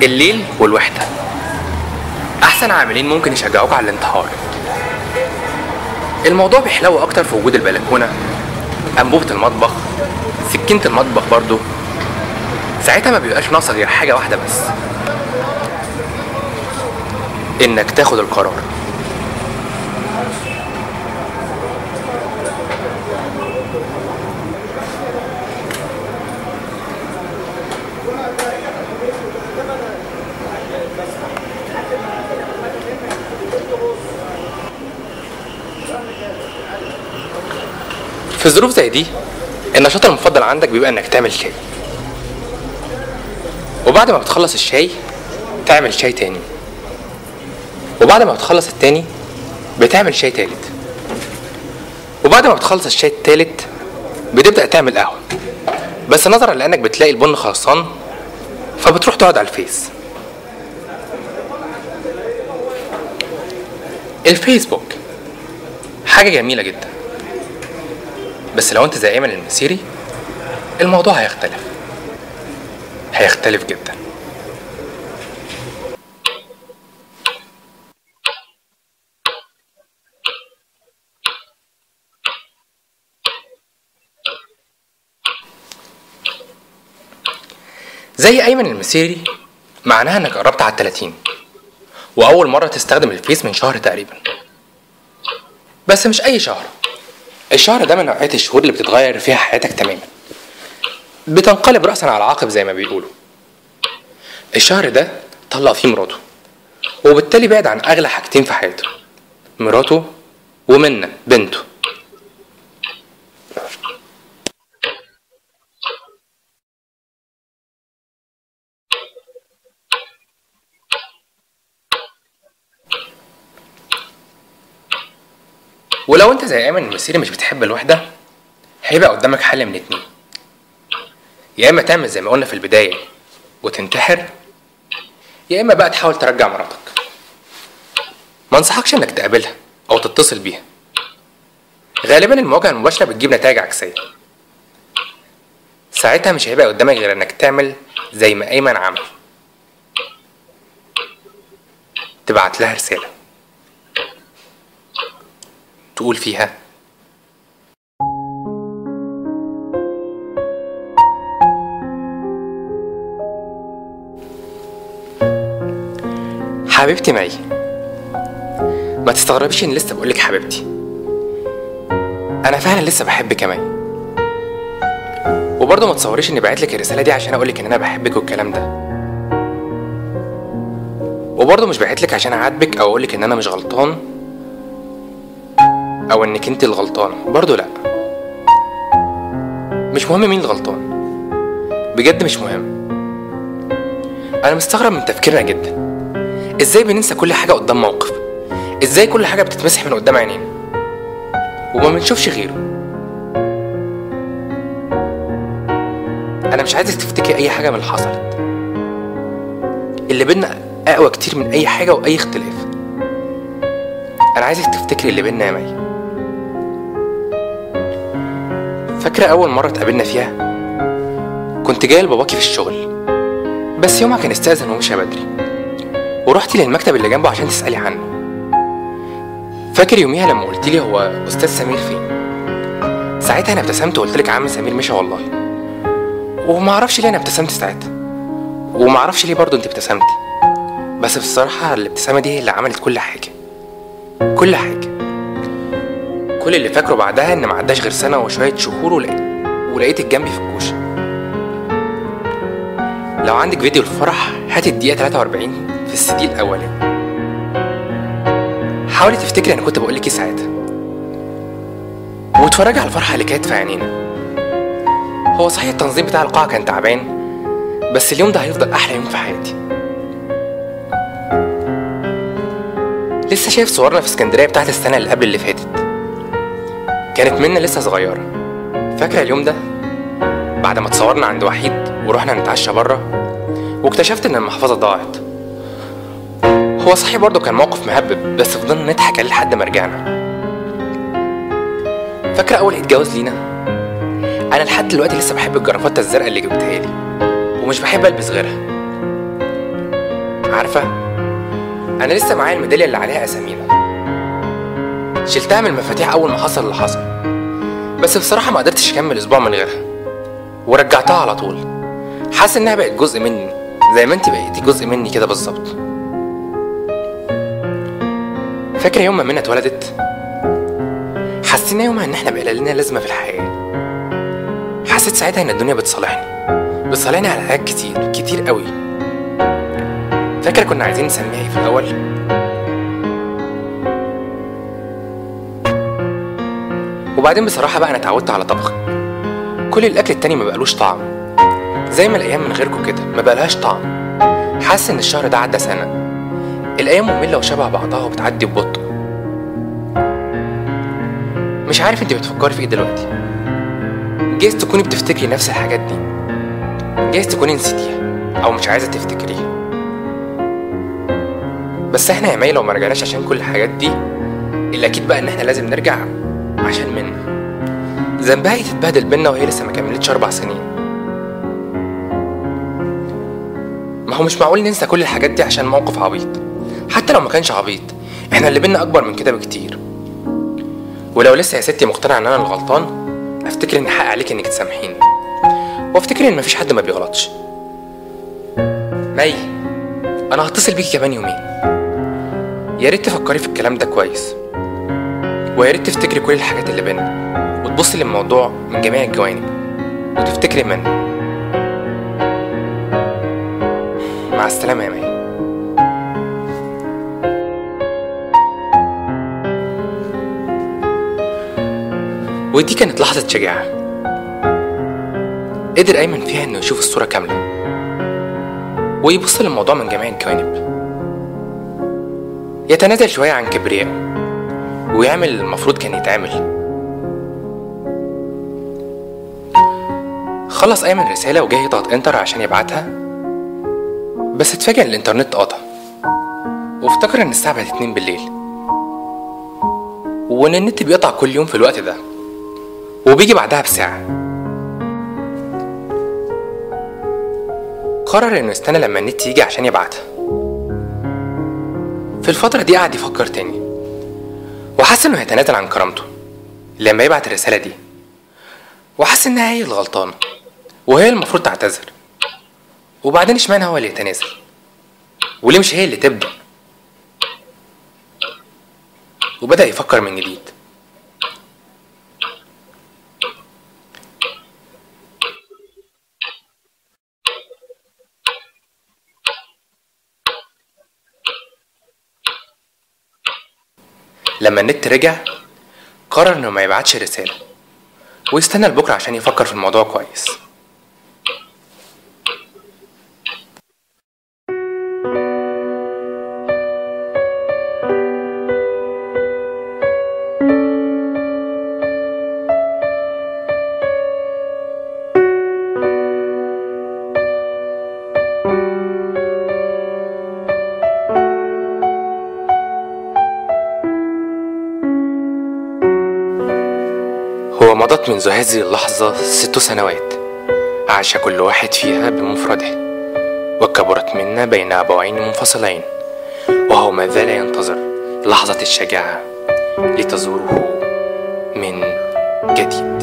الليل والوحدة أحسن عاملين ممكن يشجعوك على الانتحار الموضوع بيحلو أكتر في وجود البلكونة أنبوبة المطبخ سكينة المطبخ برضو ساعتها ما بيبقاش ناقصة غير حاجة واحدة بس إنك تاخد القرار في ظروف زي دي النشاط المفضل عندك بيبقى انك تعمل شاي وبعد ما بتخلص الشاي تعمل شاي تاني وبعد ما بتخلص التاني بتعمل شاي تالت وبعد ما بتخلص الشاي التالت بتبدأ تعمل قهوة بس نظرا لأنك بتلاقي البن خلصان فبتروح تقعد على الفيس الفيسبوك حاجة جميلة جدا بس لو انت زي ايمن المسيري الموضوع هيختلف هيختلف جدا زي ايمن المسيري معناها انك قربت على التلاتين واول مرة تستخدم الفيس من شهر تقريبا بس مش اي شهر الشهر ده من نوعية الشهور اللي بتتغير فيها حياتك تماما بتنقلب رأسا على عقب زي ما بيقولوا الشهر ده طلق فيه مراته وبالتالي بعد عن أغلى حاجتين في حياته مراته ومنة بنته ولو انت زي ايمن المسيري مش بتحب الوحدة هيبقى قدامك حل من اتنين يا اما تعمل زي ما قلنا في البداية وتنتحر يا اما بقى تحاول ترجع مراتك ما انصحكش انك تقابلها او تتصل بيها غالبا المواجهة المباشرة بتجيب نتائج عكسية ساعتها مش هيبقى قدامك غير انك تعمل زي ما ايمن عمل تبعت لها رسالة تقول فيها حبيبتي معي ما تستغربيش اني لسه بقولك حبيبتي انا فعلا لسه بحبك يا مي وبرضه ما تصوريش اني بعتلك الرساله دي عشان اقولك ان انا بحبك والكلام ده وبرضه مش بعتلك عشان اعاتبك او اقولك ان انا مش غلطان او انك انت الغلطانه برضه لا مش مهم مين الغلطان بجد مش مهم انا مستغرب من تفكيرنا جدا ازاي بننسى كل حاجه قدام موقف ازاي كل حاجه بتتمسح من قدام عينينا وما بنشوفش غيره انا مش عايزك تفتكري اي حاجه من اللي حصلت اللي بينا اقوى كتير من اي حاجه واي اختلاف انا عايزك تفتكري اللي بينا يا مي فاكره اول مره اتقابلنا فيها كنت جاي لباباكي في الشغل بس يومها كان استاذن ومشى بدري ورحتي للمكتب اللي جنبه عشان تسالي عنه فاكر يوميها لما قلت لي هو استاذ سمير فين ساعتها انا ابتسمت وقلت لك عم سمير مشى والله وما اعرفش ليه انا ابتسمت ساعتها وما اعرفش ليه برضه انت ابتسمتي بس بصراحه الابتسامه دي هي اللي عملت كل حاجه كل حاجه كل اللي فاكره بعدها ان ما عداش غير سنه وشويه شهور ولقيت ولقيتك جنبي في الكوشه لو عندك فيديو الفرح هات الدقيقه 43 في السي دي الاولاني حاولي تفتكري انا كنت بقول لك ايه ساعتها واتفرجي على الفرحه اللي كانت في عينينا هو صحيح التنظيم بتاع القاعه كان تعبان بس اليوم ده هيفضل احلى يوم في حياتي لسه شايف صورنا في اسكندريه بتاعت السنه اللي قبل اللي فاتت كانت منا لسه صغيره فاكره اليوم ده بعد ما اتصورنا عند وحيد ورحنا نتعشى بره واكتشفت ان المحفظه ضاعت هو صحيح برضه كان موقف مهبب بس فضلنا نضحك عليه لحد ما رجعنا فاكره اول عيد جواز لينا انا لحد دلوقتي لسه بحب الجرافته الزرقاء اللي جبتها لي ومش بحب البس غيرها عارفة أنا لسه معايا الميدالية اللي عليها أسامينا شلتها من المفاتيح أول ما حصل اللي حصل بس بصراحة ما قدرتش أكمل أسبوع من غيرها ورجعتها على طول حاسس إنها بقت جزء مني زي ما انت بقيتي جزء مني كده بالظبط فاكرة يوم ما منى اتولدت حسينا يومها إن إحنا بقى لنا لازمة في الحياة حسيت ساعتها إن الدنيا بتصالحني بتصالحني على حاجات كتير كتير قوي فاكرة كنا عايزين نسميها ايه في الأول؟ وبعدين بصراحة بقى أنا اتعودت على طبخ كل الأكل التاني ما بقالوش طعم زي ما الأيام من غيركم كده ما بقالهاش طعم حاسس إن الشهر ده عدى سنة الأيام مملة وشبه بعضها وبتعدي ببطء مش عارف انت بتفكري في ايه دلوقتي جايز تكوني بتفتكري نفس الحاجات دي جايز تكوني نسيتيها او مش عايزه تفتكريها بس احنا يا مي لو ما رجعناش عشان كل الحاجات دي اللي اكيد بقى ان احنا لازم نرجع عشان منى ذنبها ايه تتبهدل بينا وهي لسه ما كملتش اربع سنين ما هو مش معقول ننسى كل الحاجات دي عشان موقف عبيط حتى لو ما كانش عبيط احنا اللي بينا اكبر من كده بكتير ولو لسه يا ستي مقتنعه ان انا الغلطان افتكر ان حق عليك انك تسامحيني وافتكر ان مفيش حد ما بيغلطش مي انا هتصل بيكي كمان يومين يا ريت تفكري في الكلام ده كويس ويا ريت تفتكري كل الحاجات اللي بينا وتبصي للموضوع من جميع الجوانب وتفتكري مني مع السلامة يا مي ودي كانت لحظة شجاعة قدر أيمن فيها إنه يشوف الصورة كاملة ويبص للموضوع من جميع الجوانب يتنازل شوية عن كبريائه ويعمل المفروض كان يتعمل خلص أيمن رسالة وجه يضغط انتر عشان يبعتها بس اتفاجئ ان الانترنت قطع وافتكر ان الساعة بقت اتنين بالليل وان النت بيقطع كل يوم في الوقت ده وبيجي بعدها بساعة قرر انه يستنى لما النت يجي عشان يبعتها في الفترة دي قعد يفكر تاني وحس انه هيتنازل عن كرامته لما يبعت الرسالة دي وحس انها هي الغلطانة وهي المفروض تعتذر وبعدين اشمعنى هو اللي يتنازل وليه مش هي اللي تبدأ وبدأ يفكر من جديد لما النت رجع قرر انه ما يبعتش رسالة ويستنى لبكرة عشان يفكر في الموضوع كويس هو مضت منذ هذه اللحظة ست سنوات عاش كل واحد فيها بمفرده وكبرت منا بين أبوين منفصلين وهو ما زال ينتظر لحظة الشجاعة لتزوره من جديد